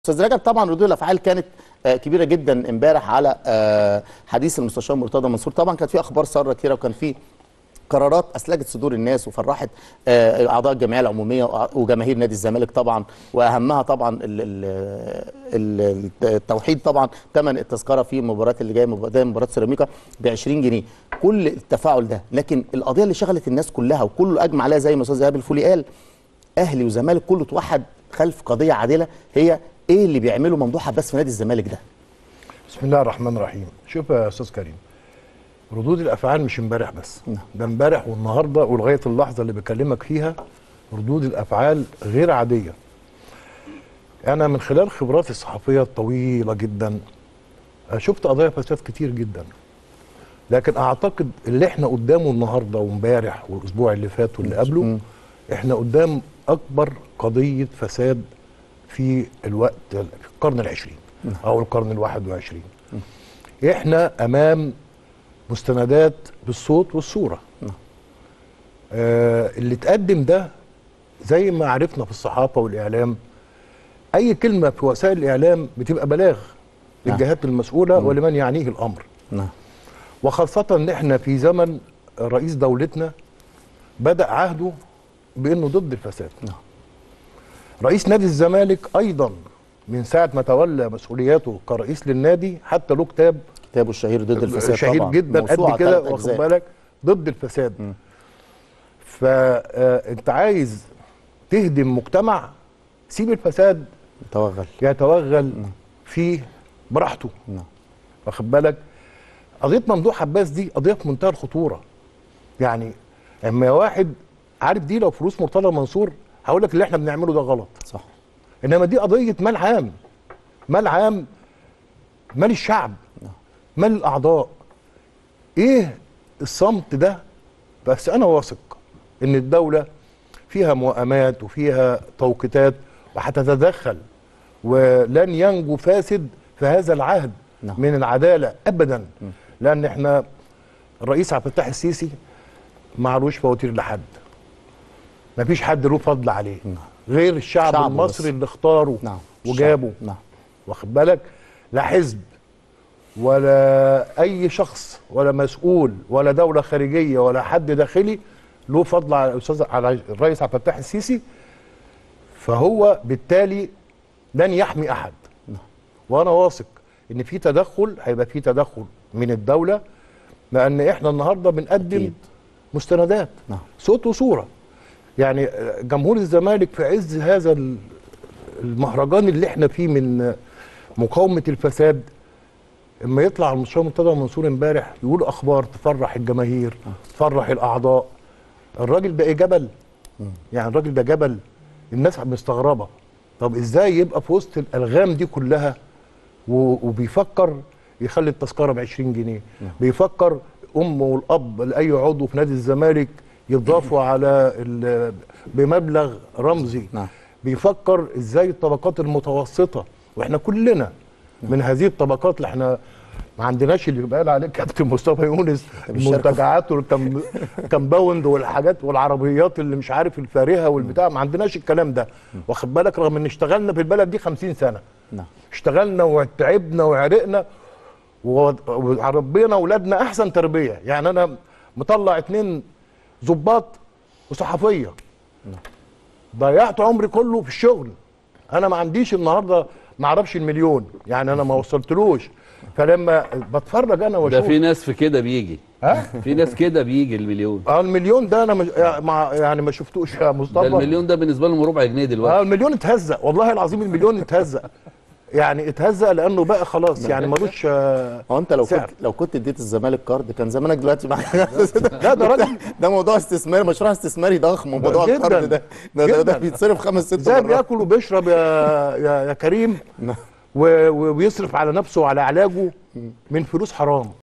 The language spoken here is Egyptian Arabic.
استاذ رجب طبعا ردود الافعال كانت آه، كبيره جدا امبارح على آه، حديث المستشار مرتضى منصور طبعا كانت في اخبار ساره كتيره وكان في قرارات اسلجت صدور الناس وفرحت آه، اعضاء الجمعيه العموميه وأع- وجماهير نادي الزمالك طبعا واهمها طبعا ال- ال- ال- التوحيد طبعا ثمن التذكره في المباريات اللي جايه مب- زي مباراه سيراميكا ب 20 جنيه كل التفاعل ده لكن القضيه اللي شغلت الناس كلها وكله اجمع عليها زي ما استاذ ايهاب الفولي قال اهلي وزمالك كله توحد خلف قضيه عادله هي ايه اللي بيعمله ممدوح عباس في نادي الزمالك ده بسم الله الرحمن الرحيم شوف يا استاذ كريم ردود الافعال مش امبارح بس نعم. ده امبارح والنهارده ولغايه اللحظه اللي بكلمك فيها ردود الافعال غير عاديه انا من خلال خبراتي الصحفيه الطويله جدا شفت قضايا فساد كتير جدا لكن اعتقد اللي احنا قدامه النهارده وامبارح والاسبوع اللي فات واللي قبله احنا قدام اكبر قضيه فساد في الوقت في القرن العشرين او القرن الواحد وعشرين احنا امام مستندات بالصوت والصوره آه اللي اتقدم ده زي ما عرفنا في الصحافه والاعلام اي كلمه في وسائل الاعلام بتبقى بلاغ نعم. للجهات المسؤوله ولمن يعنيه الامر نعم وخاصة ان احنا في زمن رئيس دولتنا بدأ عهده بانه ضد الفساد. نعم. رئيس نادي الزمالك ايضا من ساعة ما تولى مسؤولياته كرئيس للنادي حتى له كتاب كتابه الشهير ضد الفساد شهير طبعا جدا موسوعة قد كده تلات واخد أجزاء. بالك ضد الفساد. فانت عايز تهدم مجتمع سيب الفساد توغل يتوغل فيه براحته. نعم واخد بالك قضيه ممدوح عباس دي قضيه في منتهى الخطوره يعني اما واحد عارف دي لو فلوس مرتضى منصور هقول لك اللي احنا بنعمله ده غلط صح انما دي قضيه مال عام مال عام مال الشعب مال الاعضاء ايه الصمت ده بس انا واثق ان الدوله فيها موائمات وفيها توقيتات وهتتدخل ولن ينجو فاسد في هذا العهد نعم. من العداله ابدا لان احنا الرئيس عبد الفتاح السيسي معلوش فواتير لحد مفيش حد له فضل عليه غير الشعب شعبه المصري بس. اللي اختاره نعم وجابه نعم واخد بالك لا حزب ولا اي شخص ولا مسؤول ولا دوله خارجيه ولا حد داخلي له فضل على الاستاذ على الرئيس عبد الفتاح السيسي فهو بالتالي لن يحمي احد وانا واثق ان في تدخل هيبقى في تدخل من الدوله لان احنا النهارده بنقدم أكيد. مستندات نعم. صوت وصوره يعني جمهور الزمالك في عز هذا ال- المهرجان اللي احنا فيه من مقاومه الفساد اما يطلع المستشار مرتضى منصور امبارح يقول اخبار تفرح الجماهير تفرح الاعضاء الراجل ده ايه جبل يعني الراجل ده جبل الناس مستغربه طب ازاي يبقى في وسط الالغام دي كلها و- وبيفكر يخلي التذكره ب 20 جنيه بيفكر امه والاب لاي عضو في نادي الزمالك يضافوا على ال- بمبلغ رمزي نعم. بيفكر ازاي الطبقات المتوسطه واحنا كلنا من هذه الطبقات اللي احنا ما عندناش اللي بيقال عليه كابتن مصطفى يونس بيشاركوا. المنتجعات والكمباوند والحاجات والعربيات اللي مش عارف الفارهه والبتاع ما عندناش الكلام ده واخد بالك رغم ان اشتغلنا في البلد دي 50 سنه نعم اشتغلنا وتعبنا وعرقنا و- وربينا اولادنا احسن تربيه يعني انا مطلع اتنين ظباط وصحفيه ضيعت عمري كله في الشغل انا ما عنديش النهارده ما اعرفش المليون يعني انا ما وصلتلوش فلما بتفرج انا ده واشوف في ناس في كده بيجي ها في ناس كده بيجي المليون اه المليون ده انا مش مع يعني ما شفتوش يا ده مصطفى المليون ده بالنسبه لهم ربع جنيه اه دلوقتي المليون اتهزق والله العظيم المليون اتهزق يعني اتهزق لانه بقى خلاص يعني ملوش آه، هو انت لو سعر. كنت لو كنت اديت الزمالك كارد كان زمانك دلوقتي معاك لا ده راجل ده موضوع استثماري مشروع استثماري ضخم موضوع جداً. الكارد ده ده, ده, ده جداً. بيتصرف خمس ست ازاي مرات بياكل وبيشرب يا يا, يا كريم و- و- ويصرف على نفسه وعلى علاجه من فلوس حرام